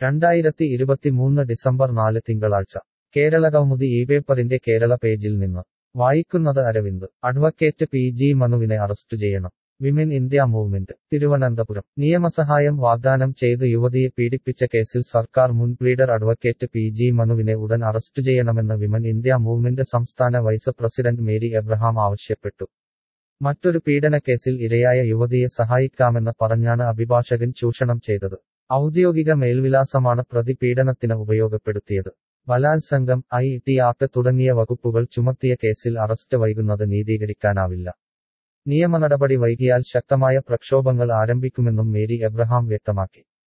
രണ്ടായിരത്തി ഇരുപത്തിമൂന്ന് ഡിസംബർ നാല് തിങ്കളാഴ്ച കേരള കൗമുദി ഈ പേപ്പറിന്റെ കേരള പേജിൽ നിന്ന് വായിക്കുന്നത് അരവിന്ദ് അഡ്വക്കേറ്റ് പി ജി മനുവിനെ അറസ്റ്റ് ചെയ്യണം വിമൻ ഇന്ത്യ മൂവ്മെന്റ് തിരുവനന്തപുരം നിയമസഹായം വാഗ്ദാനം ചെയ്ത് യുവതിയെ പീഡിപ്പിച്ച കേസിൽ സർക്കാർ മുൻ പ്ലീഡർ അഡ്വക്കേറ്റ് പി ജി മനുവിനെ ഉടൻ അറസ്റ്റ് ചെയ്യണമെന്ന് വിമൻ ഇന്ത്യ മൂവ്മെന്റ് സംസ്ഥാന വൈസ് പ്രസിഡന്റ് മേരി എബ്രഹാം ആവശ്യപ്പെട്ടു മറ്റൊരു പീഡനക്കേസിൽ ഇരയായ യുവതിയെ സഹായിക്കാമെന്ന് പറഞ്ഞാണ് അഭിഭാഷകൻ ചൂഷണം ചെയ്തത് ഔദ്യോഗിക മേൽവിലാസമാണ് പ്രതി പീഡനത്തിന് ഉപയോഗപ്പെടുത്തിയത് ബലാത്സംഗം ഐ ടി ആക്ട് തുടങ്ങിയ വകുപ്പുകൾ ചുമത്തിയ കേസിൽ അറസ്റ്റ് വൈകുന്നത് നീതീകരിക്കാനാവില്ല നിയമ നടപടി വൈകിയാൽ ശക്തമായ പ്രക്ഷോഭങ്ങൾ ആരംഭിക്കുമെന്നും മേരി എബ്രഹാം വ്യക്തമാക്കി